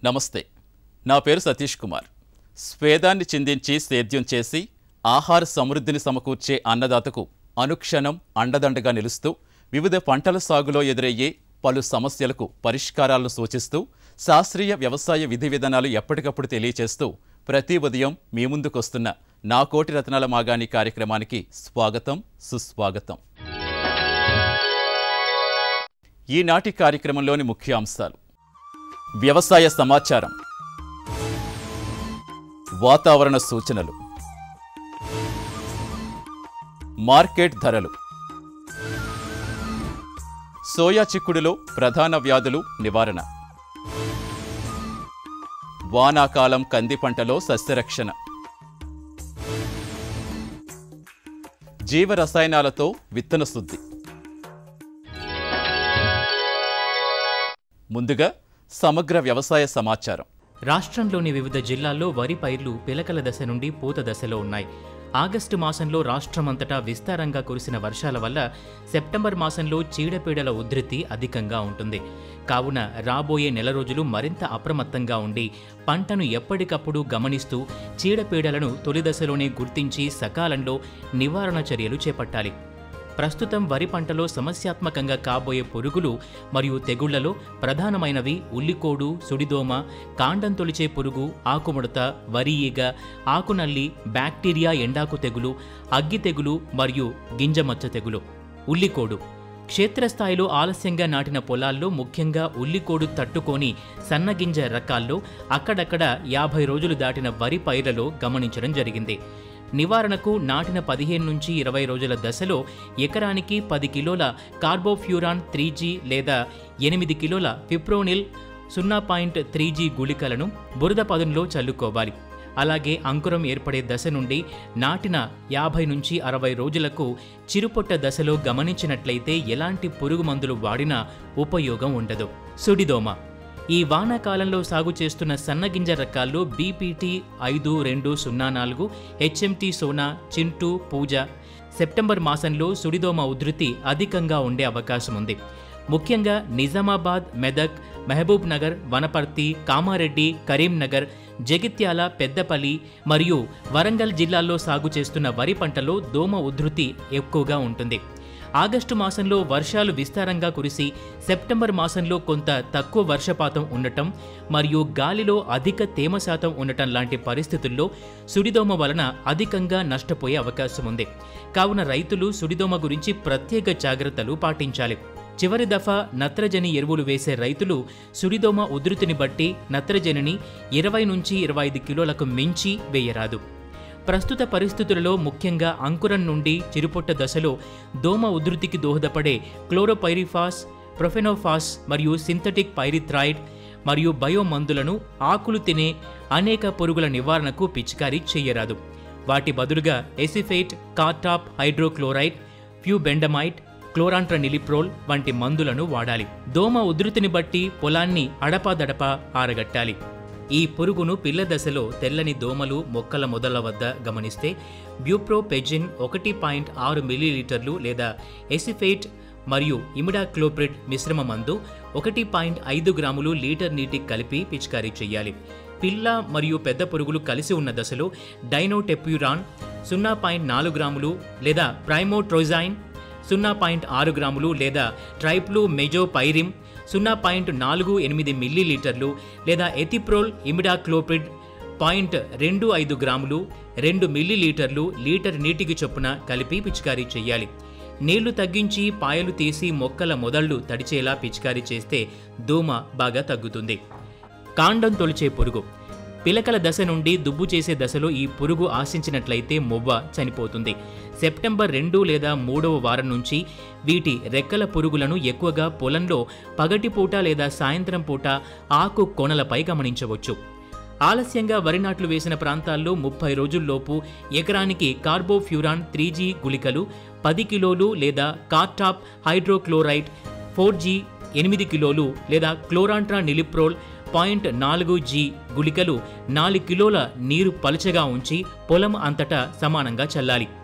నమస్తే నా పేరు సతీష్ కుమార్ స్వేదాన్ని చిందించి సేద్యం చేసి ఆహార సమృద్ధిని సమకూర్చే అన్నదాతకు అనుక్షణం అండదండగా నిలుస్తూ వివిధ పంటల సాగులో ఎదురయ్యే పలు సమస్యలకు పరిష్కారాలను సూచిస్తూ శాస్త్రీయ వ్యవసాయ విధి విధానాలు ఎప్పటికప్పుడు తెలియచేస్తూ ప్రతి ఉదయం మీ ముందుకొస్తున్న నా కోటి రత్నాల మాగాణి కార్యక్రమానికి స్వాగతం సుస్వాగతం ఈనాటి కార్యక్రమంలోని ముఖ్య అంశాలు వ్యవసాయ సమాచారం వాతావరణ సూచనలు మార్కెట్ ధరలు సోయా చిక్కుడులో ప్రధాన వ్యాధులు నివారణ వానాకాలం కంది పంటలో సస్యరక్షణ జీవ రసాయనాలతో విత్తన శుద్ధి ముందుగా సమగ్ర వ్యవసాయ సమాచారం రాష్ట్రంలోని వివిధ జిల్లాల్లో వరి పైర్లు పిలకల దశ నుండి పూత దశలో ఉన్నాయి ఆగస్టు మాసంలో రాష్ట్రమంతటా విస్తారంగా కురిసిన వర్షాల వల్ల సెప్టెంబర్ మాసంలో చీడపీడల ఉధృతి అధికంగా ఉంటుంది కావున రాబోయే నెల రోజులు మరింత అప్రమత్తంగా ఉండి పంటను ఎప్పటికప్పుడు గమనిస్తూ చీడపీడలను తొలి దశలోనే గుర్తించి సకాలంలో నివారణ చర్యలు చేపట్టాలి ప్రస్తుతం వరి పంటలో సమస్యాత్మకంగా కాబోయే పురుగులు మరియు తెగుళ్లలో ప్రధానమైనవి ఉల్లికోడు సుడిదోమ కాండం తొలిచే పురుగు ఆకుముడత వరి ఈగ ఆకునల్లి బ్యాక్టీరియా ఎండాకు తెగులు అగ్గి తెగులు మరియు గింజమచ్చ తెగులు ఉల్లికోడు క్షేత్రస్థాయిలో ఆలస్యంగా నాటిన పొలాల్లో ముఖ్యంగా ఉల్లికోడు తట్టుకొని సన్నగింజ రకాల్లో అక్కడక్కడ యాభై రోజులు దాటిన వరి పైర్లలో గమనించడం జరిగింది నివారణకు నాటిన పదిహేను నుంచి ఇరవై రోజుల దశలో ఎకరానికి పది కిలోల కార్బోఫ్యూరాన్ త్రీ జీ లేదా ఎనిమిది కిలోల ఫిప్రోనిల్ సున్నా పాయింట్ త్రీ జీ గుళికలను బురద పదునులో చల్లుకోవాలి అలాగే అంకురం ఏర్పడే దశ నుండి నాటిన యాభై నుంచి అరవై రోజులకు చిరుపొట్ట దశలో గమనించినట్లయితే ఎలాంటి పురుగు మందులు వాడినా ఉపయోగం ఉండదు సుడిదోమ ఈ వానాకాలంలో సాగు చేస్తున్న సన్నగింజ రకాల్లో బీపీటీ ఐదు రెండు సున్నా నాలుగు హెచ్ఎంటీ సోనా చింటూ పూజ సెప్టెంబర్ మాసంలో సుడిదోమ ఉధృతి అధికంగా ఉండే అవకాశం ఉంది ముఖ్యంగా నిజామాబాద్ మెదక్ మహబూబ్ నగర్ వనపర్తి కామారెడ్డి కరీంనగర్ జగిత్యాల పెద్దపల్లి మరియు వరంగల్ జిల్లాల్లో సాగు చేస్తున్న వరి పంటలో దోమ ఉధృతి ఎక్కువగా ఉంటుంది ఆగస్టు మాసంలో వర్షాలు విస్తారంగా కురిసి సెప్టెంబర్ మాసంలో కొంత తక్కువ వర్షపాతం ఉండటం మరియు గాలిలో అధిక తేమ శాతం ఉండటం లాంటి పరిస్థితుల్లో సుడిదోమ వలన అధికంగా నష్టపోయే అవకాశం ఉంది కావున రైతులు సుడిదోమ గురించి ప్రత్యేక జాగ్రత్తలు పాటించాలి చివరి దఫా నత్రజని ఎరువులు వేసే రైతులు సుడిదోమ ఉధృతిని బట్టి నత్రజనిని ఇరవై నుంచి ఇరవై ఐదు కిలోలకు మించి వేయరాదు ప్రస్తుత పరిస్థితులలో ముఖ్యంగా అంకురం నుండి చిరుపొట్ట దశలో దోమ ఉధృతికి దోహదపడే క్లోరోపైరిఫాస్ ప్రొఫెనోఫాస్ మరియు సింథటిక్ పైరిథ్రాయిడ్ మరియు బయో మందులను ఆకులు తినే అనేక పురుగుల నివారణకు పిచికారీ చేయరాదు వాటి బదులుగా acephate cartap hydrochloride flubendiamide chlorantraniliprole వంటి మందులను వాడాలి దోమ ఉధృతిని బట్టి పొలాన్ని అడపాదడపా ఆరగట్టాలి ఈ పురుగును పిల్ల దశలో తెల్లని దోమలు మొక్కల మొదల వద్ద గమనిస్తే బ్యూప్రోపెజిన్ ఒకటి పాయింట్ ఆరు మిల్లీలీటర్లు లేదా ఎసిఫేట్ మరియు ఇమిడాక్లోప్రిడ్ మిశ్రమ మందు ఒకటి పాయింట్ ఐదు గ్రాములు లీటర్ నీటికి కలిపి పిచికారీ చేయాలి పిల్ల మరియు పెద్ద పురుగులు కలిసి ఉన్న దశలో డైనోటెప్యూరాన్ సున్నా పాయింట్ నాలుగు గ్రాములు లేదా ప్రైమోట్రోజైన్ సున్నా పాయింట్ ఆరు గ్రాములు లేదా ట్రైప్లు మెజోపైరిమ్ సున్నా పాయింట్ నాలుగు ఎనిమిది మిల్లీలీటర్లు లేదా ఎథిప్రోల్ ఇమిడాక్లోపిడ్ పాయింట్ రెండు ఐదు గ్రాములు రెండు మిల్లీలీటర్లు లీటర్ నీటికి చొప్పున కలిపి పిచికారీ చేయాలి నీళ్లు తగ్గించి పాయలు తీసి మొక్కల మొదళ్ళు తడిచేలా పిచికారీ చేస్తే దోమ బాగా తగ్గుతుంది కాండం తొలిచే పురుగు పిలకల దశ నుండి దుబ్బు చేసే దశలో ఈ పురుగు ఆశించినట్లయితే మొవ్వ చనిపోతుంది సెప్టెంబర్ రెండు లేదా మూడవ వారం నుంచి వీటి రెక్కల పురుగులను ఎక్కువగా పొలంలో పగటిపూట లేదా సాయంత్రం పూట ఆకు కొనలపై గమనించవచ్చు ఆలస్యంగా వరి నాట్లు వేసిన ప్రాంతాల్లో ముప్పై రోజుల్లోపు ఎకరానికి కార్బోఫ్యూరాన్ త్రీ జీ గుళికలు పది కిలోలు లేదా కార్టాప్ హైడ్రోక్లోరైడ్ ఫోర్ జీ ఎనిమిది కిలోలు లేదా క్లోరాంట్రా నిలిప్రోల్ పాయింట్ నాలుగు జీ గుళికలు నాలుగు కిలోల నీరు పలుచగా ఉంచి పొలం అంతటా సమానంగా చల్లాలి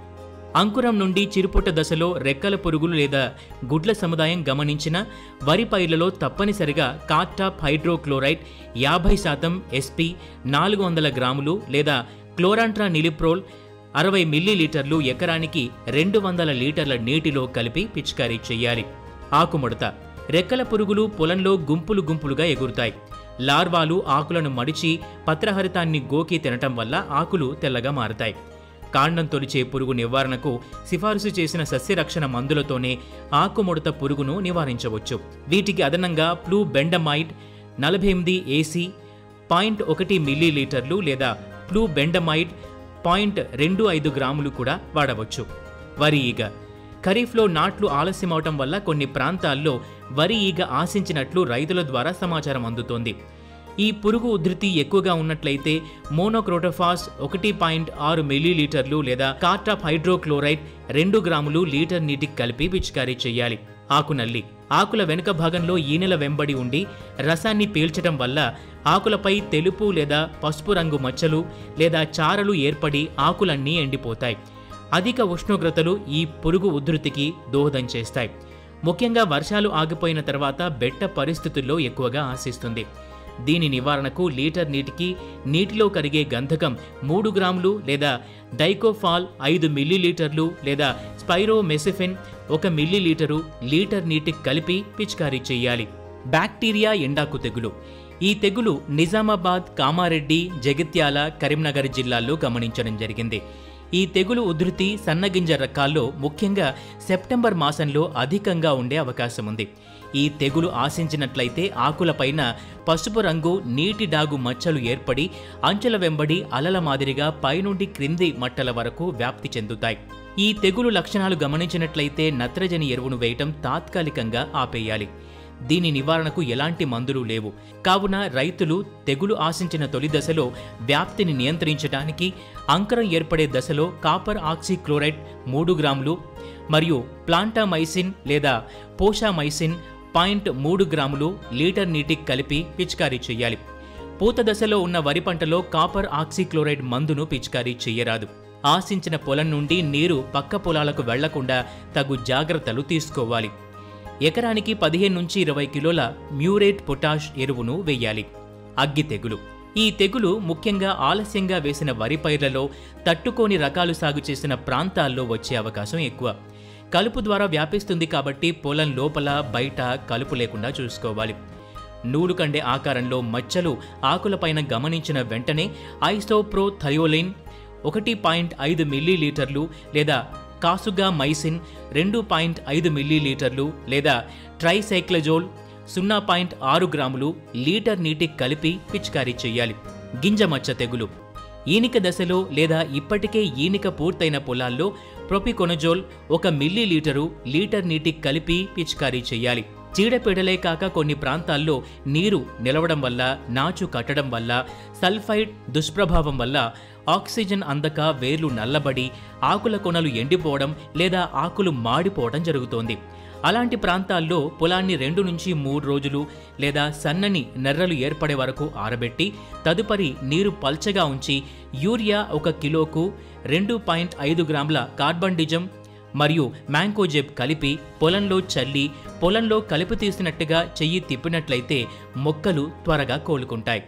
అంకురం నుండి చిరుపుట్ట దశలో రెక్కల పురుగులు లేదా గుడ్ల సముదాయం గమనించిన వరి పైర్లలో తప్పనిసరిగా కార్టాప్ హైడ్రోక్లోరైడ్ యాభై శాతం ఎస్పీ నాలుగు వందల గ్రాములు లేదా క్లోరాంట్రా నిలిప్రోల్ అరవై మిల్లీలీటర్లు ఎకరానికి రెండు వందల లీటర్ల నీటిలో కలిపి పిచికారీ చేయాలి ఆకుముడత రెక్కల పురుగులు పొలంలో గుంపులు గుంపులుగా ఎగురుతాయి లార్వాలు ఆకులను మడిచి పత్రహరితాన్ని గోకి తినటం వల్ల ఆకులు తెల్లగా మారతాయి కాండం తొలిచే పురుగు నివారణకు సిఫారసు చేసిన సస్యరక్షణ మందులతోనే ఆకుముడత పురుగును నివారించవచ్చు వీటికి అదనంగా ఫ్లూ బెండమైడ్ నలభై ఎనిమిది ఏసీ పాయింట్ ఒకటి మిల్లీలీటర్లు లేదా ఫ్లూ బెండమైడ్ పాయింట్ రెండు ఐదు గ్రాములు కూడా వాడవచ్చు వరి ఈగ ఖరీఫ్లో నాట్లు ఆలస్యమవటం వల్ల కొన్ని ప్రాంతాల్లో వరి ఈగ ఆశించినట్లు రైతుల ద్వారా సమాచారం అందుతోంది ఈ పురుగు ఉధృతి ఎక్కువగా ఉన్నట్లయితే మోనోక్రోటోఫాస్ ఒకటి పాయింట్ ఆరు మిల్లీలీటర్లు లేదా కార్టాప్ హైడ్రోక్లోరైడ్ రెండు గ్రాములు లీటర్ నీటికి కలిపి పిచికారీ చేయాలి ఆకునల్లి ఆకుల వెనుక భాగంలో ఈనెల వెంబడి ఉండి రసాన్ని పీల్చడం వల్ల ఆకులపై తెలుపు లేదా పసుపు రంగు మచ్చలు లేదా చారలు ఏర్పడి ఆకులన్నీ ఎండిపోతాయి అధిక ఉష్ణోగ్రతలు ఈ పురుగు ఉధృతికి దోహదం చేస్తాయి ముఖ్యంగా వర్షాలు ఆగిపోయిన తర్వాత బెట్ట పరిస్థితుల్లో ఎక్కువగా ఆశిస్తుంది దీని నివారణకు లీటర్ నీటికి నీటిలో కరిగే గంధకం మూడు గ్రాములు లేదా డైకోఫాల్ ఐదు మిల్లీలీటర్లు లేదా స్పైరోమెసిఫిన్ ఒక మిల్లీలీటరు లీటర్ నీటికి కలిపి పిచికారీ చేయాలి బ్యాక్టీరియా ఎండాకు తెగులు ఈ తెగులు నిజామాబాద్ కామారెడ్డి జగిత్యాల కరీంనగర్ జిల్లాల్లో గమనించడం జరిగింది ఈ తెగులు ఉధృతి సన్నగింజ రకాల్లో ముఖ్యంగా సెప్టెంబర్ మాసంలో అధికంగా ఉండే అవకాశం ఉంది ఈ తెగులు ఆశించినట్లయితే ఆకులపైన పసుపు రంగు నీటి డాగు మచ్చలు ఏర్పడి అంచెల వెంబడి అలల మాదిరిగా పైనుండి క్రింది మట్టల వరకు వ్యాప్తి చెందుతాయి ఈ తెగులు లక్షణాలు గమనించినట్లయితే నత్రజని ఎరువును వేయటం తాత్కాలికంగా ఆపేయాలి దీని నివారణకు ఎలాంటి మందులు లేవు కావున రైతులు తెగులు ఆశించిన తొలి దశలో వ్యాప్తిని నియంత్రించడానికి అంకరం ఏర్పడే దశలో కాపర్ ఆక్సిక్లోరైడ్ మూడు గ్రాములు మరియు ప్లాంటామైసిన్ లేదా పోషామైసిన్ పాయింట్ మూడు గ్రాములు లీటర్ నీటికి కలిపి పిచికారీ చేయాలి పూత దశలో ఉన్న వరి పంటలో కాపర్ ఆక్సిక్లోరైడ్ మందును పిచికారీ చేయరాదు ఆశించిన పొలం నుండి నీరు పక్క పొలాలకు వెళ్లకుండా తగు జాగ్రత్తలు తీసుకోవాలి ఎకరానికి పదిహేను నుంచి ఇరవై కిలోల మ్యూరేట్ పొటాష్ ఎరువును వేయాలి అగ్గి తెగులు ఈ తెగులు ముఖ్యంగా ఆలస్యంగా వేసిన వరి పైర్లలో తట్టుకోని రకాలు సాగు చేసిన ప్రాంతాల్లో వచ్చే అవకాశం ఎక్కువ కలుపు ద్వారా వ్యాపిస్తుంది కాబట్టి పొలం లోపల బయట కలుపు లేకుండా చూసుకోవాలి నూలు కండే ఆకారంలో మచ్చలు ఆకులపైన గమనించిన వెంటనే ఐసోప్రో థయోలిన్ ఒకటి పాయింట్ ఐదు మిల్లీలీటర్లు లేదా కాసుగా మైసిన్ రెండు పాయింట్ ఐదు మిల్లీలీటర్లు లేదా ట్రైసైక్లజోల్ సున్నా పాయింట్ ఆరు గ్రాములు లీటర్ నీటికి కలిపి పిచికారీ చేయాలి గింజ మచ్చ తెగులు ఈనిక దశలో లేదా ఇప్పటికే ఈనిక పూర్తయిన పొలాల్లో ప్రొపికొనజోల్ ఒక మిల్లీలీటరు లీటర్ నీటికి కలిపి పిచికారీ చేయాలి చీడపీడలే కాక కొన్ని ప్రాంతాల్లో నీరు నిలవడం వల్ల నాచు కట్టడం వల్ల సల్ఫైడ్ దుష్ప్రభావం వల్ల ఆక్సిజన్ అందక వేర్లు నల్లబడి ఆకుల కొనలు ఎండిపోవడం లేదా ఆకులు మాడిపోవడం జరుగుతోంది అలాంటి ప్రాంతాల్లో పొలాన్ని రెండు నుంచి మూడు రోజులు లేదా సన్నని నెర్రలు ఏర్పడే వరకు ఆరబెట్టి తదుపరి నీరు పల్చగా ఉంచి యూరియా ఒక కిలోకు రెండు పాయింట్ ఐదు గ్రాముల కార్బండిజం మరియు మ్యాంకోజెబ్ కలిపి పొలంలో చల్లి పొలంలో కలుపు తీసినట్టుగా చెయ్యి తిప్పినట్లయితే మొక్కలు త్వరగా కోలుకుంటాయి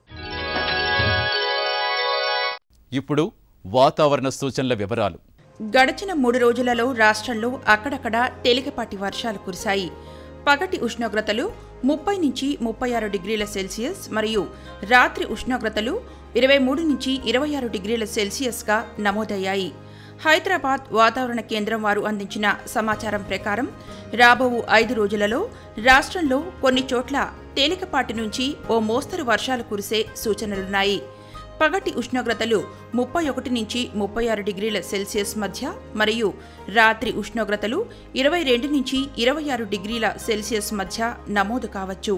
ఇప్పుడు వాతావరణ సూచనల వివరాలు గడిచిన మూడు రోజులలో రాష్ట్రంలో అక్కడక్కడ తేలికపాటి వర్షాలు కురిశాయి పగటి ఉష్ణోగ్రతలు ముప్పై నుంచి ముప్పై ఆరు డిగ్రీల సెల్సియస్ మరియు రాత్రి ఉష్ణోగ్రతలు ఇరవై మూడు నుంచి ఇరవై ఆరు డిగ్రీల సెల్సియస్గా నమోదయ్యాయి హైదరాబాద్ వాతావరణ కేంద్రం వారు అందించిన సమాచారం ప్రకారం రాబో ఐదు రోజులలో రాష్ట్రంలో కొన్ని చోట్ల తేలికపాటి నుంచి ఓ మోస్తరు వర్షాలు కురిసే సూచనలున్నాయి పగటి ఉష్ణోగ్రతలు ముప్పై ఒకటి నుంచి ముప్పై ఆరు డిగ్రీల సెల్సియస్ మధ్య మరియు రాత్రి ఉష్ణోగ్రతలు ఇరవై రెండు నుంచి ఇరవై ఆరు డిగ్రీల సెల్సియస్ మధ్య నమోదు కావచ్చు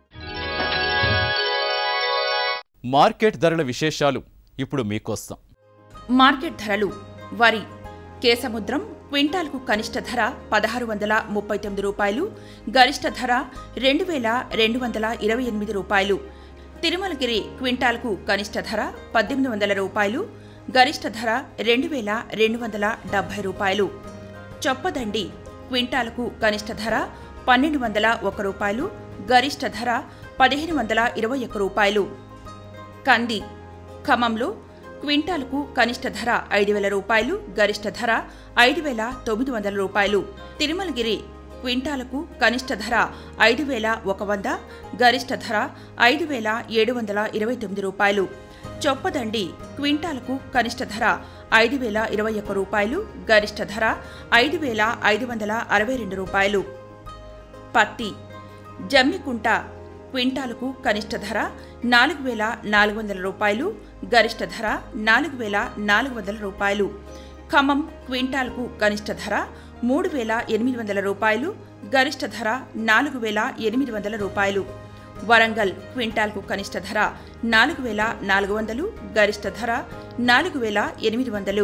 మార్కెట్ ధరల విశేషాలు ఇప్పుడు మీకోసం మార్కెట్ ధరలు వరి కేసముద్రం క్వింటాల్కు కనిష్ట ధర పదహారు వందల ముప్పై తొమ్మిది రూపాయలు గరిష్ట ధర రెండు వేల రెండు వందల ఇరవై ఎనిమిది రూపాయలు తిరుమలగిరి క్వింటాల్కు కనిష్ట ధర పద్దెనిమిది వందల రూపాయలు గరిష్ట ధర రెండు వేల రెండు వందల డెబ్బై రూపాయలు చొప్పదండి క్వింటాలకు కనిష్ట ధర పన్నెండు వందల ఒక రూపాయలు గరిష్ట ధర పదిహేను వందల ఇరవై ఒక్క రూపాయలు కంది ఖమ్మంలో క్వింటాలకు కనిష్ట ధర ఐదు వేల రూపాయలు గరిష్ట ధర ఐదు వేల తొమ్మిది వందల రూపాయలు తిరుమలగిరి క్వింటాలకు కనిష్ట ధర ఐదు వేల ఒక వంద గరిష్ట ధర ఐదు వేల ఏడు వందల ఇరవై తొమ్మిది రూపాయలు చొప్పదండి క్వింటాలకు కనిష్ట ధర ఐదు వేల ఇరవై ఒక్క రూపాయలు గరిష్ట ధర ఐదు వేల ఐదు వందల అరవై రెండు రూపాయలు పత్తి జమ్మికుంట క్వింటాలకు కనిష్ట ధర నాలుగు వేల నాలుగు వందల రూపాయలు గరిష్ట ధర నాలుగు వేల నాలుగు వందల రూపాయలు ఖమ్మం క్వింటాల్కు కనిష్ట ధర మూడు వేల ఎనిమిది వందల రూపాయలు గరిష్ట ధర నాలుగు వేల ఎనిమిది వందల రూపాయలు వరంగల్ క్వింటాల్కు కనిష్ట ధర నాలుగు వేల నాలుగు వందలు గరిష్ట ధర నాలుగు వేల ఎనిమిది వందలు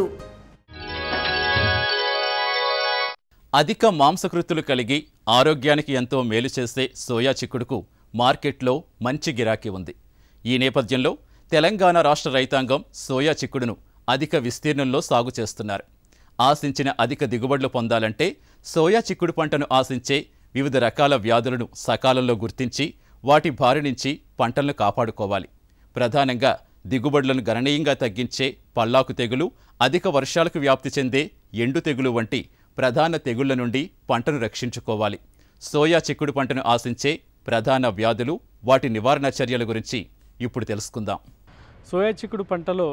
అధిక మాంసకృతులు కలిగి ఆరోగ్యానికి ఎంతో మేలు చేసే సోయా చిక్కుడుకు మార్కెట్లో మంచి గిరాకీ ఉంది ఈ నేపథ్యంలో తెలంగాణ రాష్ట్ర రైతాంగం సోయా చిక్కుడును అధిక విస్తీర్ణంలో సాగు చేస్తున్నారు ఆశించిన అధిక దిగుబడులు పొందాలంటే సోయా చిక్కుడు పంటను ఆశించే వివిధ రకాల వ్యాధులను సకాలంలో గుర్తించి వాటి బారి నుంచి పంటలను కాపాడుకోవాలి ప్రధానంగా దిగుబడులను గణనీయంగా తగ్గించే పల్లాకు తెగులు అధిక వర్షాలకు వ్యాప్తి చెందే ఎండు తెగులు వంటి ప్రధాన తెగుళ్ల నుండి పంటను రక్షించుకోవాలి సోయా చిక్కుడు పంటను ఆశించే ప్రధాన వ్యాధులు వాటి నివారణ చర్యల గురించి ఇప్పుడు తెలుసుకుందాం సోయా చిక్కుడు పంటలో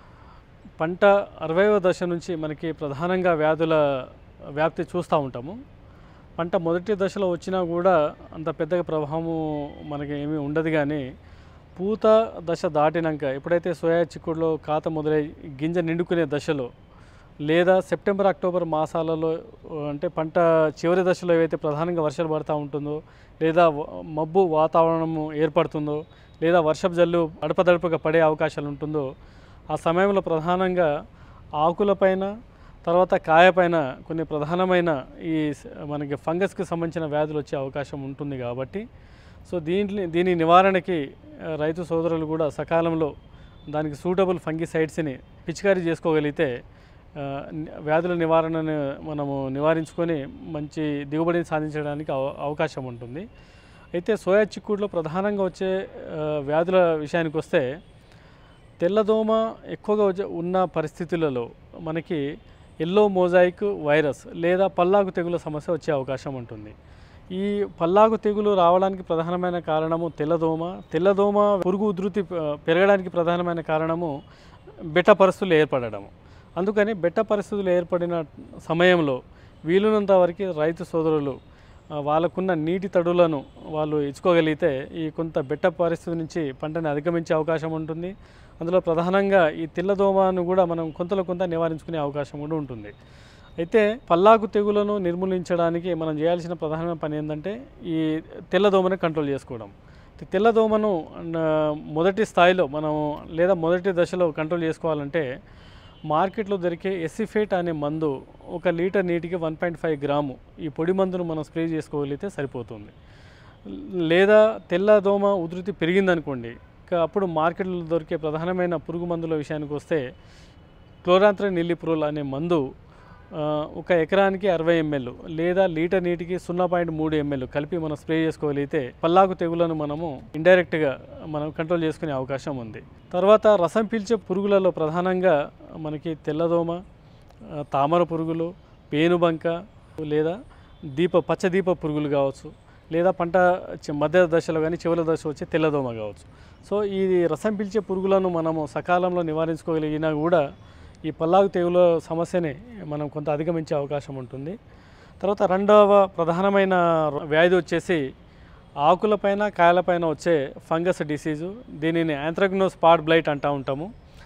పంట అరవైవ దశ నుంచి మనకి ప్రధానంగా వ్యాధుల వ్యాప్తి చూస్తూ ఉంటాము పంట మొదటి దశలో వచ్చినా కూడా అంత పెద్దగా ప్రభావము మనకి ఏమీ ఉండదు కానీ పూత దశ దాటినాక ఎప్పుడైతే సోయా చిక్కుడులో కాత మొదలై గింజ నిండుకునే దశలో లేదా సెప్టెంబర్ అక్టోబర్ మాసాలలో ఆ, అంటే పంట చివరి దశలో ఏవైతే ప్రధానంగా వర్షాలు పడుతూ ఉంటుందో లేదా వ- మబ్బు వాతావరణము ఏర్పడుతుందో లేదా వర్షపు జల్లు అడపదడపగా పడే అవకాశాలు ఉంటుందో ఆ సమయంలో ప్రధానంగా ఆకులపైన తర్వాత కాయపైన కొన్ని ప్రధానమైన ఈ స- మనకి ఫంగస్కి సంబంధించిన వ్యాధులు వచ్చే అవకాశం ఉంటుంది కాబట్టి సో దీంట్లో దీని నివారణకి ఆ, రైతు సోదరులు కూడా సకాలంలో దానికి సూటబుల్ ఫంగిసైడ్స్ని పిచికారీ చేసుకోగలిగితే ఆ, ని- వ్యాధుల నివారణను మనము నివారించుకొని మంచి దిగుబడిని సాధించడానికి అవ- అవకాశం ఉంటుంది అయితే సోయా చిక్కుడులో ప్రధానంగా వచ్చే ఆ, వ్యాధుల విషయానికి వస్తే తెల్లదోమ ఎక్కువగా వచ్చే- ఉన్న పరిస్థితులలో మనకి ఎల్లో మోజాయిక్ వైరస్ లేదా పల్లాకు తెగుల సమస్య వచ్చే అవకాశం ఉంటుంది ఈ పల్లాకు తెగులు రావడానికి ప్రధానమైన కారణము తెల్లదోమ తెల్లదోమ పురుగు ఉధృతి ఆ, పెరగడానికి ప్రధానమైన కారణము బెట్ట పరిస్థితులు ఏర్పడడం అందుకని బెట్ట పరిస్థితులు ఏర్పడిన సమయంలో వీలున్నంత వరకు రైతు సోదరులు ఆ, వాళ్ళకున్న నీటి తడులను వాళ్ళు ఇచ్చుకోగలిగితే ఈ కొంత బెట్ట పరిస్థితి నుంచి పంటని అధిగమించే అవకాశం ఉంటుంది అందులో ప్రధానంగా ఈ తెల్లదోమను కూడా మనం కొంతలో కొంత నివారించుకునే అవకాశం కూడా ఉంటుంది అయితే పల్లాకు తెగులను నిర్మూలించడానికి మనం చేయాల్సిన ప్రధానమైన పని ఏంటంటే ఈ తెల్లదోమని కంట్రోల్ చేసుకోవడం ఈ తెల్లదోమను ఆ, మొదటి స్థాయిలో మనం లేదా మొదటి దశలో కంట్రోల్ చేసుకోవాలంటే మార్కెట్లో దొరికే ఎసిఫేట్ అనే మందు ఒక లీటర్ నీటికి వన్ పాయింట్ ఫైవ్ గ్రాము ఈ పొడి మందును మనం స్ప్రే చేసుకోగలిగితే సరిపోతుంది లేదా తెల్ల దోమ ఉధృతి పెరిగిందనుకోండి ఇక అప్పుడు మార్కెట్లో దొరికే ప్రధానమైన పురుగు మందుల విషయానికి వస్తే క్లోరాంత్ర నిల్లిప్రోల్ అనే మందు ఆ, ఒక ఎకరానికి అరవై ఎంఎల్ లేదా లీటర్ నీటికి సున్నా పాయింట్ మూడు ఎంఎల్ కలిపి మనం స్ప్రే చేసుకోగలిగితే పల్లాకు తెగులను మనము ఇండైరెక్ట్గా మనం కంట్రోల్ చేసుకునే అవకాశం ఉంది తర్వాత రసం పీల్చే పురుగులలో ప్రధానంగా మనకి తెల్లదోమ ఆ, తామర పురుగులు పేనుబంక లేదా దీప పచ్చదీప పురుగులు కావచ్చు లేదా పంట చి- మధ్య దశలో కానీ చివరి దశ వచ్చే తెల్లదోమ కావచ్చు సో ఈ రసం పీల్చే పురుగులను మనము సకాలంలో నివారించుకోగలిగినా కూడా ఈ పల్లాగు తెగుల సమస్యని మనం కొంత అధిగమించే అవకాశం ఉంటుంది తర్వాత రెండవ ప్రధానమైన వ్యాధి వచ్చేసి ఆకులపైన కాయలపైన వచ్చే ఫంగస్ డిసీజు దీనిని యాంథ్రగ్నో స్పాట్ బ్లైట్ అంటూ ఉంటాము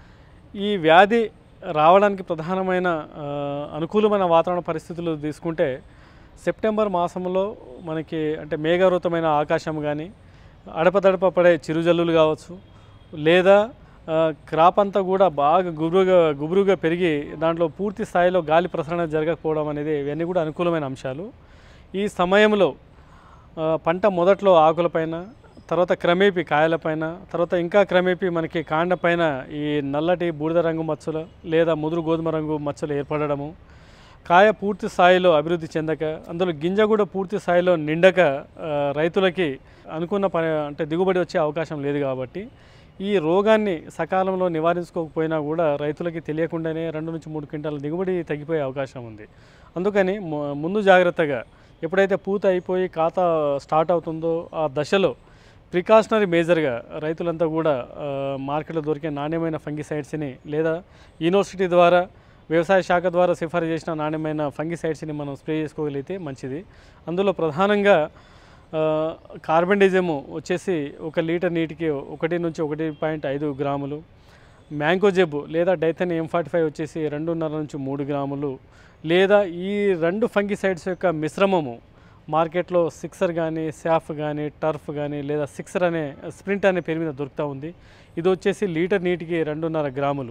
ఈ వ్యాధి రావడానికి ప్రధానమైన ఆ, అనుకూలమైన వాతావరణ పరిస్థితులు తీసుకుంటే సెప్టెంబర్ మాసంలో మనకి అంటే మేఘావృతమైన ఆకాశం కానీ అడపదడప పడే చిరుజల్లులు కావచ్చు లేదా ఆ, క్రాప్ అంతా కూడా బాగా గుబురుగా గుబురుగా పెరిగి దాంట్లో పూర్తి స్థాయిలో గాలి ప్రసరణ జరగకపోవడం అనేది ఇవన్నీ కూడా అనుకూలమైన అంశాలు ఈ సమయంలో ఆ, పంట మొదట్లో ఆకులపైన తర్వాత క్రమేపీ కాయలపైన తర్వాత ఇంకా క్రమేపీ మనకి కాండపైన ఈ నల్లటి బూడిద రంగు మచ్చలు లేదా ముదురు గోధుమ రంగు మచ్చలు ఏర్పడడము కాయ పూర్తి స్థాయిలో అభివృద్ధి చెందక అందులో గింజ కూడా పూర్తి స్థాయిలో నిండక ఆ, రైతులకి అనుకున్న పని అంటే దిగుబడి వచ్చే అవకాశం లేదు కాబట్టి ఈ రోగాన్ని సకాలంలో నివారించుకోకపోయినా కూడా రైతులకి తెలియకుండానే రెండు నుంచి మూడు క్వింటాల దిగుబడి తగ్గిపోయే అవకాశం ఉంది అందుకని ము- ముందు జాగ్రత్తగా ఎప్పుడైతే పూత అయిపోయి ఖాతా స్టార్ట్ అవుతుందో ఆ దశలో ప్రికాషనరీ మేజర్గా రైతులంతా కూడా ఆ, మార్కెట్లో దొరికే నాణ్యమైన ఫంగిసైడ్స్ని లేదా యూనివర్సిటీ ద్వారా వ్యవసాయ శాఖ ద్వారా సిఫారసు చేసిన నాణ్యమైన ఫంగిసైడ్స్ని మనం స్ప్రే చేసుకోగలిగితే మంచిది అందులో ప్రధానంగా ఆ, కార్బన్ డిజము వచ్చేసి ఒక లీటర్ నీటికి ఒకటి నుంచి ఒకటి పాయింట్ ఐదు గ్రాములు మ్యాంగో జెబ్ లేదా డైథన్ ఎం ఫార్టీ ఫైవ్ వచ్చేసి రెండున్నర నుంచి మూడు గ్రాములు లేదా ఈ రెండు ఫంగిసైడ్స్ యొక్క మిశ్రమము మార్కెట్లో సిక్సర్ కానీ శాఫ్ కానీ టర్ఫ్ కానీ లేదా సిక్సర్ అనే స్ప్రింట్ అనే పేరు మీద దొరుకుతూ ఉంది ఇది వచ్చేసి లీటర్ నీటికి రెండున్నర గ్రాములు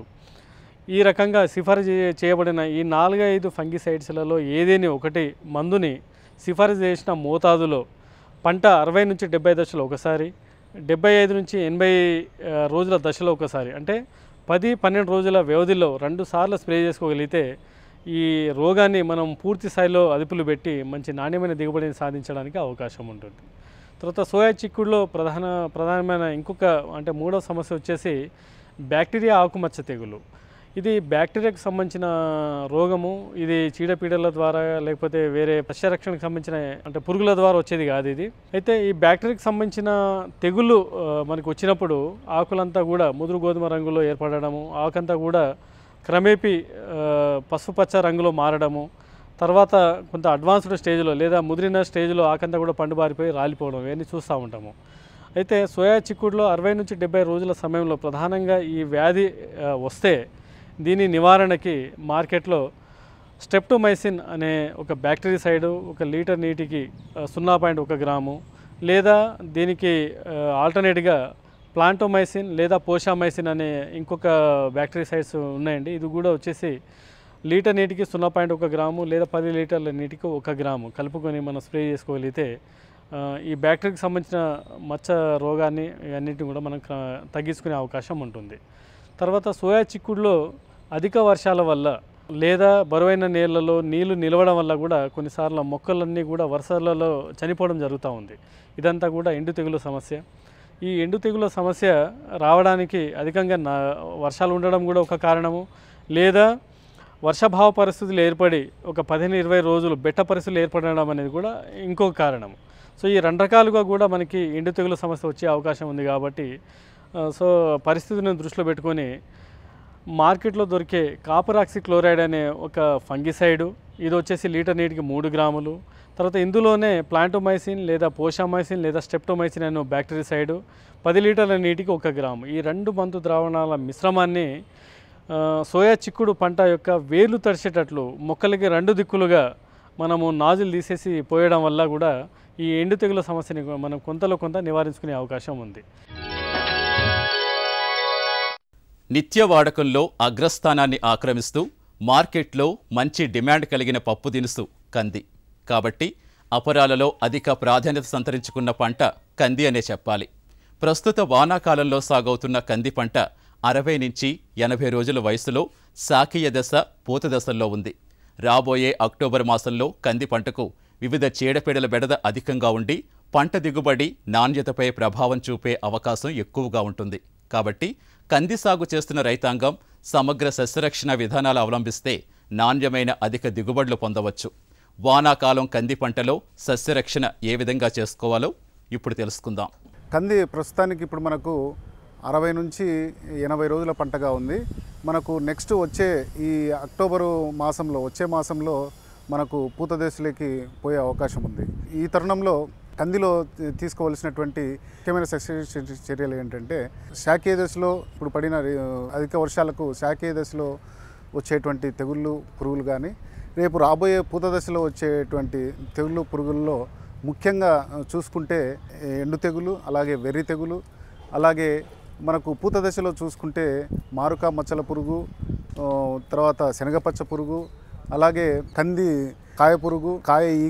ఈ రకంగా సిఫారసు చే- చేయబడిన ఈ నాలుగైదు ఫంగిసైడ్స్లలో ఏదేని ఒకటి మందుని సిఫారసు చేసిన మోతాదులో పంట అరవై నుంచి డెబ్బై దశలో ఒకసారి డెబ్బై ఐదు నుంచి ఎనభై ఆ, రోజుల దశలో ఒకసారి అంటే పది పన్నెండు రోజుల వ్యవధిలో రెండు సార్లు స్ప్రే చేసుకోగలిగితే ఈ రోగాన్ని మనం పూర్తి స్థాయిలో అదుపులు పెట్టి మంచి నాణ్యమైన దిగుబడిని సాధించడానికి అవకాశం ఉంటుంది తర్వాత సోయా చిక్కుడులో ప్రధాన ప్రధానమైన ఇంకొక అంటే మూడవ సమస్య వచ్చేసి బ్యాక్టీరియా ఆకుమచ్చ తెగులు ఇది బ్యాక్టీరియాకు సంబంధించిన రోగము ఇది చీడపీడల ద్వారా లేకపోతే వేరే సస్యరక్షణకు సంబంధించిన అంటే పురుగుల ద్వారా వచ్చేది కాదు ఇది అయితే ఈ బ్యాక్టీరియాకి సంబంధించిన తెగుళ్ళు ఆ, మనకు వచ్చినప్పుడు ఆకులంతా కూడా ముదురు గోధుమ రంగులో ఏర్పడడము ఆకంతా కూడా క్రమేపీ ఆ, పసుపు పచ్చ రంగులో మారడము తర్వాత కొంత అడ్వాన్స్డ్ స్టేజ్లో లేదా ముదిరిన స్టేజ్లో ఆకంతా కూడా పండుబారిపోయి రాలిపోవడం ఇవన్నీ చూస్తూ ఉంటాము అయితే సోయా చిక్కుడులో అరవై నుంచి డెబ్బై రోజుల సమయంలో ప్రధానంగా ఈ వ్యాధి ఆ, వస్తే దీని నివారణకి మార్కెట్లో స్టెప్టోమైసిన్ అనే ఒక బ్యాక్టీరిసైడ్ ఒక లీటర్ నీటికి ఆ, సున్నా పాయింట్ ఒక గ్రాము లేదా దీనికి ఆ, ఆల్టర్నేట్గా ప్లాంటోమైసిన్ లేదా పోషామైసిన్ అనే ఇంకొక బ్యాక్టీరిసైడ్స్ ఉన్నాయండి ఇది కూడా వచ్చేసి లీటర్ నీటికి సున్నా పాయింట్ ఒక గ్రాము లేదా పది లీటర్ల నీటికి ఒక గ్రాము కలుపుకొని మనం స్ప్రే చేసుకోగలిగితే ఆ, ఈ బ్యాక్టీరియాకి సంబంధించిన మచ్చ రోగాన్ని అన్నిటిని కూడా మనం క్ర- తగ్గించుకునే అవకాశం ఉంటుంది తర్వాత సోయా చిక్కుడులో అధిక వర్షాల వల్ల లేదా బరువైన నీళ్ళలో నీళ్లు నిలవడం వల్ల కూడా కొన్నిసార్లు ఆ మొక్కలన్నీ కూడా వర్షాలలో చనిపోవడం జరుగుతూ ఉంది ఇదంతా కూడా ఎండు తెగులు సమస్య ఈ ఎండు తెగుల సమస్య రావడానికి అధికంగా నా వర్షాలు ఉండడం కూడా ఒక కారణము లేదా వర్షాభావ పరిస్థితులు ఏర్పడి ఒక పదిహేను ఇరవై రోజులు బెట్ట పరిస్థితులు ఏర్పడడం అనేది కూడా ఇంకొక కారణం సో ఈ రెండు రకాలుగా కూడా మనకి ఎండు తెగుల సమస్య వచ్చే అవకాశం ఉంది కాబట్టి ఆ, సో పరిస్థితిని దృష్టిలో పెట్టుకొని మార్కెట్లో దొరికే కాపర్ ఆక్సి క్లోరైడ్ అనే ఒక ఫంగిసైడు ఇది వచ్చేసి లీటర్ నీటికి మూడు గ్రాములు తర్వాత ఇందులోనే ప్లాంటోమైసిన్ లేదా పోషామైసిన్ లేదా స్టెప్టోమైసిన్ అనే బ్యాక్టీరిసైడ్ పది లీటర్ల నీటికి ఒక గ్రాము ఈ రెండు మందు ద్రావణాల మిశ్రమాన్ని ఆ, సోయా చిక్కుడు పంట యొక్క వేర్లు తడిచేటట్లు మొక్కలకి రెండు దిక్కులుగా మనము నాజులు తీసేసి పోయడం వల్ల కూడా ఈ ఎండు తెగుల సమస్యని మనం కొంతలో కొంత నివారించుకునే అవకాశం ఉంది నిత్య వాడకంలో అగ్రస్థానాన్ని ఆక్రమిస్తూ మార్కెట్లో మంచి డిమాండ్ కలిగిన పప్పు దినుసు కంది కాబట్టి అపరాలలో అధిక ప్రాధాన్యత సంతరించుకున్న పంట కంది అనే చెప్పాలి ప్రస్తుత వానాకాలంలో సాగవుతున్న కంది పంట అరవై నుంచి ఎనభై రోజుల వయసులో శాకీయ దశ పూత దశల్లో ఉంది రాబోయే అక్టోబర్ మాసంలో కంది పంటకు వివిధ చీడపీడల బెడద అధికంగా ఉండి పంట దిగుబడి నాణ్యతపై ప్రభావం చూపే అవకాశం ఎక్కువగా ఉంటుంది కాబట్టి కంది సాగు చేస్తున్న రైతాంగం సమగ్ర సస్యరక్షణ విధానాలు అవలంబిస్తే నాణ్యమైన అధిక దిగుబడులు పొందవచ్చు వానాకాలం కంది పంటలో సస్యరక్షణ ఏ విధంగా చేసుకోవాలో ఇప్పుడు తెలుసుకుందాం కంది ప్రస్తుతానికి ఇప్పుడు మనకు అరవై నుంచి ఎనభై రోజుల పంటగా ఉంది మనకు నెక్స్ట్ వచ్చే ఈ అక్టోబరు మాసంలో వచ్చే మాసంలో మనకు పూత దశలోకి పోయే అవకాశం ఉంది ఈ తరుణంలో కందిలో తీ- తీసుకోవలసినటువంటి ముఖ్యమైన సస్య చర్య- చర్యలు ఏంటంటే శాఖీయ దశలో ఇప్పుడు పడిన రే- అధిక వర్షాలకు శాఖీయ దశలో వచ్చేటువంటి తెగుళ్ళు పురుగులు కానీ రేపు రాబోయే పూత దశలో వచ్చేటువంటి తెగుళ్ళు పురుగుల్లో ముఖ్యంగా ఆ, చూసుకుంటే ఏ, ఎండు తెగులు అలాగే వెర్రి తెగులు అలాగే మనకు పూత దశలో చూసుకుంటే మారుక మచ్చల పురుగు ఆ, తర్వాత శనగపచ్చ పురుగు అలాగే కంది కాయ పురుగు కాయ ఈగ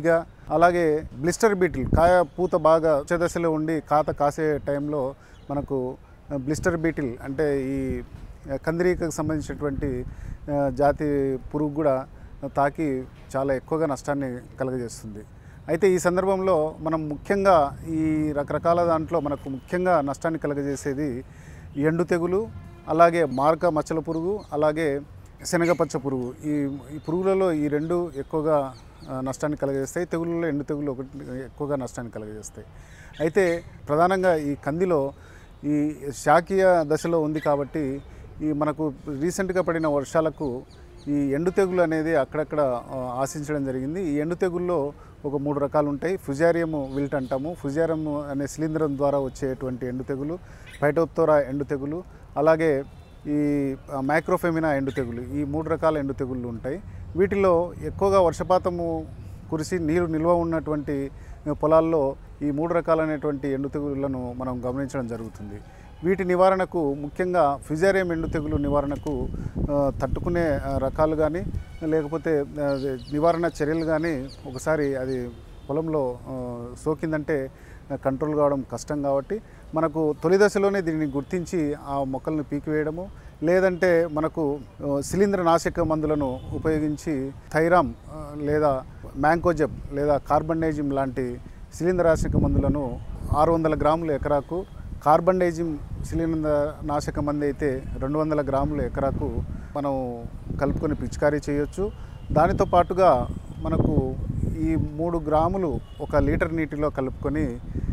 అలాగే బ్లిస్టర్ బీటిల్ కాయ పూత బాగా వచ్చే దశలో ఉండి కాత కాసే టైంలో మనకు బ్లిస్టర్ బీటిల్ అంటే ఈ కందిరీకకు సంబంధించినటువంటి ఆ, జాతి పురుగు కూడా తాకి చాలా ఎక్కువగా నష్టాన్ని కలుగజేస్తుంది అయితే ఈ సందర్భంలో మనం ముఖ్యంగా ఈ రకరకాల దాంట్లో మనకు ముఖ్యంగా నష్టాన్ని కలుగజేసేది ఎండు తెగులు అలాగే మార్క మచ్చల పురుగు అలాగే శనగపచ్చ పురుగు ఈ ఈ పురుగులలో ఈ రెండు ఎక్కువగా ఆ, నష్టాన్ని కలుగజేస్తాయి తెగుళ్ళలో ఎండు తెగులు ఒకటి ఎక్కువగా నష్టాన్ని కలుగజేస్తాయి అయితే ప్రధానంగా ఈ కందిలో ఈ శాకీయ దశలో ఉంది కాబట్టి ఈ మనకు రీసెంట్గా పడిన వర్షాలకు ఈ ఎండు తెగులు అనేది అక్కడక్కడ ఆ, ఆశించడం జరిగింది ఈ ఎండు తెగుల్లో ఒక మూడు రకాలు ఉంటాయి ఫుజారియం విల్ట్ అంటాము ఫుజారియం అనే శిలీంధ్రం ద్వారా వచ్చేటువంటి ఎండు తెగులు పైటోప్తోరా ఎండు తెగులు అలాగే ఈ ఆ, మైక్రోఫెమినా ఎండు తెగులు ఈ మూడు రకాల ఎండు తెగుళ్ళు ఉంటాయి వీటిలో ఎక్కువగా వర్షపాతము కురిసి నీరు నిల్వ ఉన్నటువంటి పొలాల్లో ఈ మూడు రకాలైనటువంటి ఎండు తెగుళ్లను మనం గమనించడం జరుగుతుంది వీటి నివారణకు ముఖ్యంగా ఫిజారియం ఎండు తెగులు నివారణకు ఆ, తట్టుకునే ఆ, రకాలు కానీ లేకపోతే ఆ, నివారణ చర్యలు కానీ ఒకసారి అది పొలంలో ఆ, సోకిందంటే ఆ, కంట్రోల్ కావడం కష్టం కాబట్టి మనకు తొలి దశలోనే దీన్ని గుర్తించి ఆ మొక్కలను పీకివేయడము లేదంటే మనకు ఆ, శిలీంద్ర నాశక మందులను ఉపయోగించి థైరామ్ ఆ, లేదా మ్యాంకోజెబ్ లేదా కార్బన్డైజిమ్ లాంటి శిలీంద్రనాశక మందులను ఆరు వందల గ్రాములు ఎకరాకు కార్బన్డైజిమ్ శిలీంద్ర నాశక మంది అయితే రెండు వందల గ్రాములు ఎకరాకు మనం కలుపుకొని పిచికారీ చేయొచ్చు దానితో పాటుగా మనకు ఈ మూడు గ్రాములు ఒక లీటర్ నీటిలో కలుపుకొని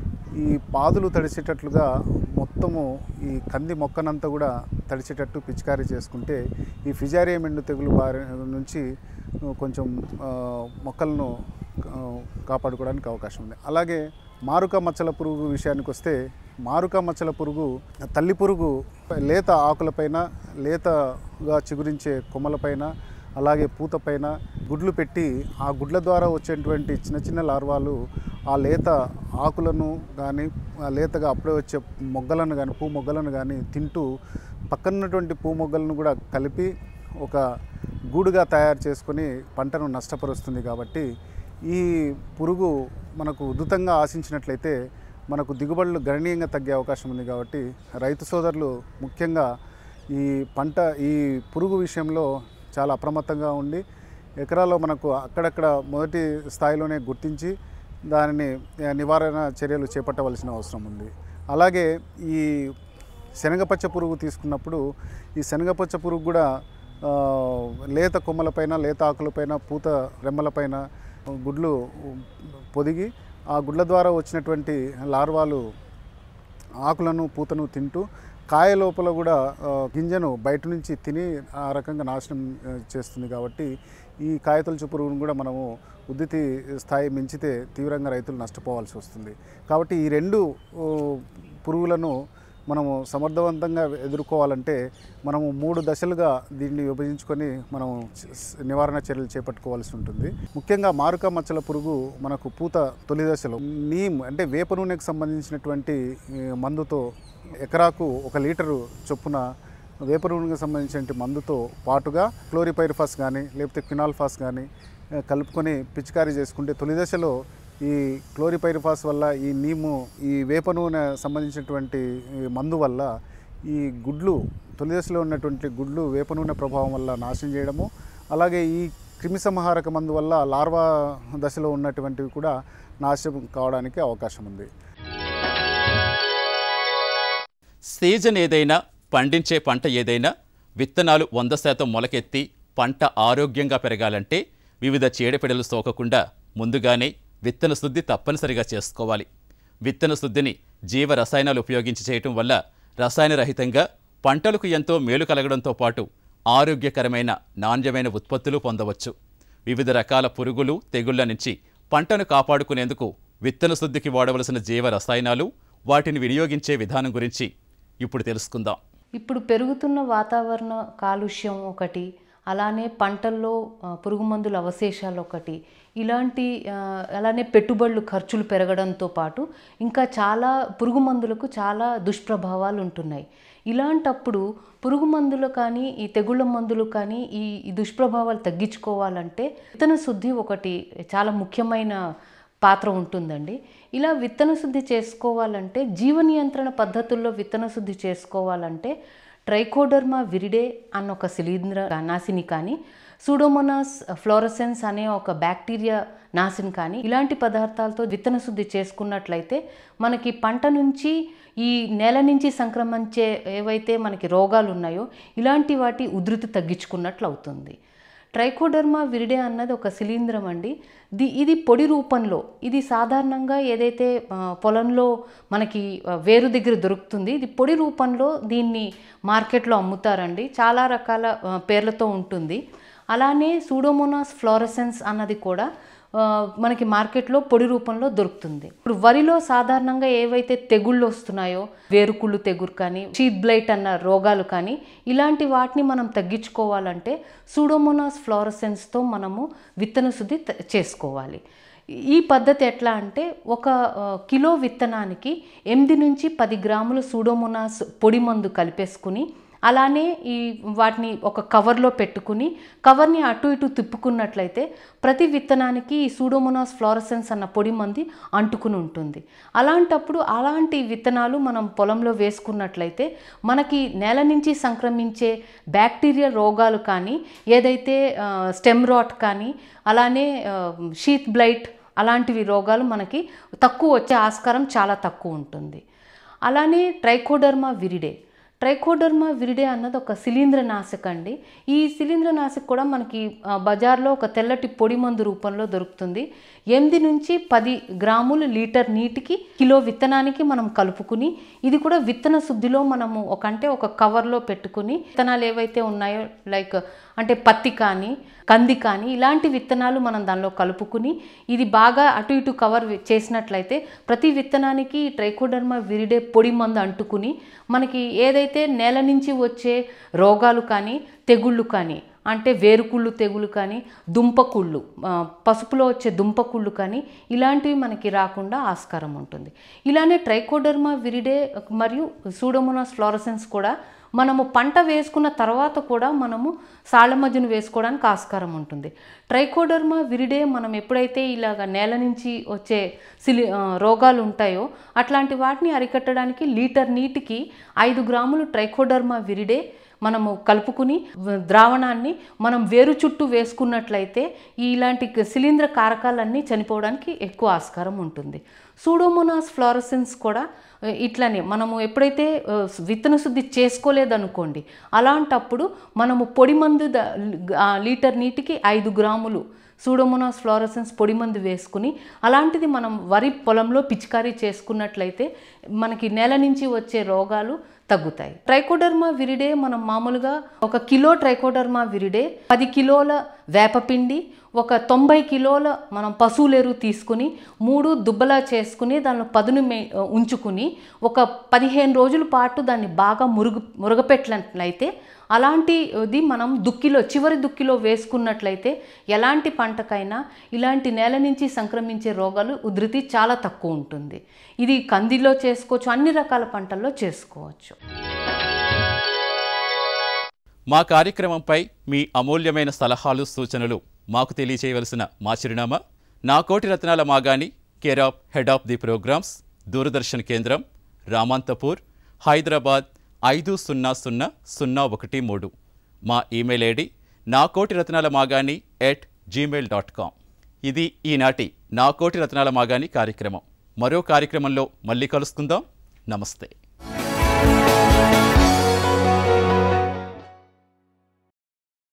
ఈ పాదులు తడిచేటట్లుగా మొత్తము ఈ కంది మొక్కనంతా కూడా తడిచేటట్టు పిచికారీ చేసుకుంటే ఈ ఫిజారియం ఎండు తెగులు బారి నుంచి కొంచెం ఆ, మొక్కలను ఆ, కాపాడుకోవడానికి అవకాశం ఉంది అలాగే మారుక మచ్చల పురుగు విషయానికి వస్తే మారుక మచ్చల పురుగు తల్లి పురుగు లేత ఆకులపైన లేతగా చిగురించే కొమ్మలపైన అలాగే పూతపైన గుడ్లు పెట్టి ఆ గుడ్ల ద్వారా వచ్చేటువంటి చిన్న చిన్న లార్వాలు ఆ లేత ఆకులను కానీ ఆ లేతగా అప్పుడే వచ్చే మొగ్గలను కానీ పూ మొగ్గలను కానీ తింటూ పక్కనున్నటువంటి పూ మొగ్గలను కూడా కలిపి ఒక గూడుగా తయారు చేసుకొని పంటను నష్టపరుస్తుంది కాబట్టి ఈ పురుగు మనకు ఉధృతంగా ఆశించినట్లయితే మనకు దిగుబడులు గణనీయంగా తగ్గే అవకాశం ఉంది కాబట్టి రైతు సోదరులు ముఖ్యంగా ఈ పంట ఈ పురుగు విషయంలో చాలా అప్రమత్తంగా ఉండి ఎకరాలో మనకు అక్కడక్కడ మొదటి స్థాయిలోనే గుర్తించి దానిని ఆ, నివారణ చర్యలు చేపట్టవలసిన అవసరం ఉంది అలాగే ఈ శనగపచ్చ పురుగు తీసుకున్నప్పుడు ఈ శనగపచ్చ పురుగు కూడా ఆ, లేత కొమ్మలపైన లేత ఆకులపైన పూత రెమ్మలపైన గుడ్లు పొదిగి ఆ గుడ్ల ద్వారా వచ్చినటువంటి లార్వాలు ఆకులను పూతను తింటూ కాయ లోపల కూడా ఆ, గింజను బయట నుంచి తిని ఆ రకంగా నాశనం ఆ, చేస్తుంది కాబట్టి ఈ కాయతొలుచు పురుగును కూడా మనము ఉద్దితి స్థాయి మించితే తీవ్రంగా రైతులు నష్టపోవాల్సి వస్తుంది కాబట్టి ఈ రెండు ఓ, పురుగులను మనము సమర్థవంతంగా ఎదుర్కోవాలంటే మనము మూడు దశలుగా దీన్ని విభజించుకొని మనం చ- నివారణ చర్యలు చేపట్టుకోవాల్సి ఉంటుంది ముఖ్యంగా మారుక మచ్చల పురుగు మనకు పూత తొలి దశలో నీమ్ అంటే వేప నూనెకు సంబంధించినటువంటి ఈ, మందుతో ఎకరాకు ఒక లీటరు చొప్పున వేప నూనెకు సంబంధించిన మందుతో పాటుగా క్లోరిపైరిఫాస్ కానీ లేకపోతే క్వినాల్ఫాస్ కానీ ఆ, కలుపుకొని పిచికారీ చేసుకుంటే తొలి దశలో ఈ క్లోరిపైరిఫాస్ వల్ల ఈ నీము ఈ వేప నూనె సంబంధించినటువంటి ఈ మందు వల్ల ఈ గుడ్లు తొలి దశలో ఉన్నటువంటి గుడ్లు వేప నూనె ప్రభావం వల్ల నాశనం చేయడము అలాగే ఈ క్రిమిసంహారక మందు వల్ల లార్వా దశలో ఉన్నటువంటివి కూడా నాశనం కావడానికి అవకాశం ఉంది సీజన్ ఏదైనా పండించే పంట ఏదైనా విత్తనాలు వంద శాతం మొలకెత్తి పంట ఆరోగ్యంగా పెరగాలంటే వివిధ చీడపీడలు సోకకుండా ముందుగానే విత్తన శుద్ధి తప్పనిసరిగా చేసుకోవాలి విత్తన శుద్ధిని జీవ రసాయనాలు ఉపయోగించి చేయటం వల్ల రసాయన రహితంగా పంటలకు ఎంతో మేలు కలగడంతో పాటు ఆరోగ్యకరమైన నాణ్యమైన ఉత్పత్తులు పొందవచ్చు వివిధ రకాల పురుగులు తెగుళ్ల నుంచి పంటను కాపాడుకునేందుకు విత్తన శుద్ధికి వాడవలసిన జీవ రసాయనాలు వాటిని వినియోగించే విధానం గురించి ఇప్పుడు తెలుసుకుందాం ఇప్పుడు పెరుగుతున్న వాతావరణ కాలుష్యం ఒకటి అలానే పంటల్లో ఆ, పురుగు మందుల అవశేషాలు ఒకటి ఇలాంటి ఆ, అలానే పెట్టుబడులు ఖర్చులు పెరగడంతో పాటు ఇంకా చాలా పురుగు మందులకు చాలా దుష్ప్రభావాలు ఉంటున్నాయి ఇలాంటప్పుడు పురుగు మందులు కానీ ఈ తెగుళ్ళ మందులు కానీ ఈ ఈ దుష్ప్రభావాలు తగ్గించుకోవాలంటే విత్తన శుద్ధి ఒకటి చాలా ముఖ్యమైన పాత్ర ఉంటుందండి ఇలా విత్తన శుద్ధి చేసుకోవాలంటే జీవ నియంత్రణ పద్ధతుల్లో విత్తన శుద్ధి చేసుకోవాలంటే ట్రైకోడర్మా విరిడే అన్న ఒక శిలీంద్ర నాశిని కానీ సూడోమోనాస్ ఫ్లోరసెన్స్ అనే ఒక బ్యాక్టీరియా నాశిని కానీ ఇలాంటి పదార్థాలతో విత్తన శుద్ధి చేసుకున్నట్లయితే మనకి పంట నుంచి ఈ నేల నుంచి సంక్రమించే ఏవైతే మనకి రోగాలు ఉన్నాయో ఇలాంటి వాటి ఉధృతి తగ్గించుకున్నట్లు అవుతుంది ట్రైకోడర్మా విరిడే అన్నది ఒక శిలీంద్రం అండి ది ఇది పొడి రూపంలో ఇది సాధారణంగా ఏదైతే ఆ, పొలంలో మనకి ఆ, వేరు దగ్గర దొరుకుతుంది ఇది పొడి రూపంలో దీన్ని మార్కెట్లో అమ్ముతారండి చాలా రకాల ఆ, పేర్లతో ఉంటుంది అలానే సూడోమోనాస్ ఫ్లోరసెన్స్ అన్నది కూడా ఆ, మనకి మార్కెట్లో పొడి రూపంలో దొరుకుతుంది ఇప్పుడు వరిలో సాధారణంగా ఏవైతే తెగుళ్ళు వస్తున్నాయో వేరుకుళ్ళు తెగురు కానీ షీత్ బ్లైట్ అన్న రోగాలు కానీ ఇలాంటి వాటిని మనం తగ్గించుకోవాలంటే సూడోమోనాస్ ఫ్లోరసెన్స్తో మనము విత్తన శుద్ధి త- చేసుకోవాలి ఈ పద్ధతి ఎట్లా అంటే ఒక ఆ, కిలో విత్తనానికి ఎనిమిది నుంచి పది గ్రాములు సూడోమోనాస్ పొడి మందు కలిపేసుకుని అలానే ఈ వాటిని ఒక కవర్లో పెట్టుకుని కవర్ని అటు ఇటు తిప్పుకున్నట్లయితే ప్రతి విత్తనానికి ఈ సూడోమోనాస్ ఫ్లోరసెన్స్ అన్న పొడి మంది అంటుకుని ఉంటుంది అలాంటప్పుడు అలాంటి విత్తనాలు మనం పొలంలో వేసుకున్నట్లయితే మనకి నేల నుంచి సంక్రమించే బ్యాక్టీరియా రోగాలు కానీ ఏదైతే ఆ, స్టెమ్ రాట్ కానీ అలానే ఆ, షీత్ బ్లైట్ అలాంటివి రోగాలు మనకి తక్కువ వచ్చే ఆస్కారం చాలా తక్కువ ఉంటుంది అలానే ట్రైకోడర్మా విరిడే ట్రైకోడర్మా విరిడే అన్నది ఒక శిలీంద్ర నాశక అండి ఈ శిలీంద్ర నాశక కూడా మనకి ఆ, బజార్లో ఒక తెల్లటి పొడి మందు రూపంలో దొరుకుతుంది ఎనిమిది నుంచి పది గ్రాములు లీటర్ నీటికి కిలో విత్తనానికి మనం కలుపుకుని ఇది కూడా విత్తన శుద్ధిలో మనము ఒక అంటే ఒక కవర్లో పెట్టుకుని విత్తనాలు ఏవైతే ఉన్నాయో లైక్ అంటే పత్తి కానీ కంది కానీ ఇలాంటి విత్తనాలు మనం దానిలో కలుపుకుని ఇది బాగా అటు ఇటు కవర్ వి- చేసినట్లయితే ప్రతి విత్తనానికి ఈ ట్రైకోడర్మా విరిడే పొడి మందు అంటుకుని మనకి ఏదైతే నేల నుంచి వచ్చే రోగాలు కానీ తెగుళ్ళు కానీ అంటే వేరుకుళ్ళు తెగులు కానీ దుంపకుళ్ళు ఆ, పసుపులో వచ్చే దుంపకుళ్ళు కానీ ఇలాంటివి మనకి రాకుండా ఆస్కారం ఉంటుంది ఇలానే ట్రైకోడర్మా విరిడే మరియు సూడోమోనాస్ ఫ్లోరసెన్స్ కూడా మనము పంట వేసుకున్న తర్వాత కూడా మనము సాళ్ళ మధ్యన వేసుకోవడానికి ఆస్కారం ఉంటుంది ట్రైకోడర్మా విరిడే మనం ఎప్పుడైతే ఇలాగ నేల నుంచి వచ్చే సిలి ఆ, రోగాలు ఉంటాయో అట్లాంటి వాటిని అరికట్టడానికి లీటర్ నీటికి ఐదు గ్రాములు ట్రైకోడర్మా విరిడే మనము కలుపుకుని వ- ద్రావణాన్ని మనం వేరు చుట్టూ వేసుకున్నట్లయితే ఈ ఇలాంటి క- శిలీంద్ర కారకాలన్నీ చనిపోవడానికి ఎక్కువ ఆస్కారం ఉంటుంది సూడోమోనాస్ ఫ్లోరసెన్స్ కూడా ఆ, ఇట్లనే మనము ఎప్పుడైతే ఆ, విత్తన శుద్ధి చేసుకోలేదనుకోండి అలాంటప్పుడు మనము పొడి మందు ద- ఆ, లీటర్ నీటికి ఐదు గ్రాములు సూడోమోనాస్ ఫ్లోరసెన్స్ పొడి మందు వేసుకుని అలాంటిది మనం వరి పొలంలో పిచికారీ చేసుకున్నట్లయితే మనకి నేల నుంచి వచ్చే రోగాలు తగ్గుతాయి ట్రైకోడర్మా విరిడే మనం మామూలుగా ఒక కిలో ట్రైకోడర్మా విరిడే పది కిలోల వేపపిండి ఒక తొంభై కిలోల మనం పశువులెరువు తీసుకుని మూడు దుబ్బలా చేసుకుని దానిలో పదును మే ఉంచుకుని ఒక పదిహేను రోజుల పాటు దాన్ని బాగా మురుగు మురగపెట్టినట్లయితే అలాంటిది మనం దుక్కిలో చివరి దుక్కిలో వేసుకున్నట్లయితే ఎలాంటి పంటకైనా ఇలాంటి నేల నుంచి సంక్రమించే రోగాలు ఉధృతి చాలా తక్కువ ఉంటుంది ఇది కందిలో చేసుకోవచ్చు అన్ని రకాల పంటల్లో చేసుకోవచ్చు మా కార్యక్రమంపై మీ అమూల్యమైన సలహాలు సూచనలు మాకు తెలియచేయవలసిన మా చిరునామా నా కోటి రత్నాల మాగాని care of head of the programmes Doordarshan కేంద్రం రామాంతపూర్ హైదరాబాద్ ఐదు సున్నా సున్నా సున్నా ఒకటి మూడు మా ఈమెయిల్ ఐడి నా కోటి రత్నాల మాగాని ఎట్ జీమెయిల్ డాట్ కామ్ ఇది ఈనాటి నా కోటి రత్నాల మాగాని కార్యక్రమం మరో కార్యక్రమంలో మళ్ళీ కలుసుకుందాం నమస్తే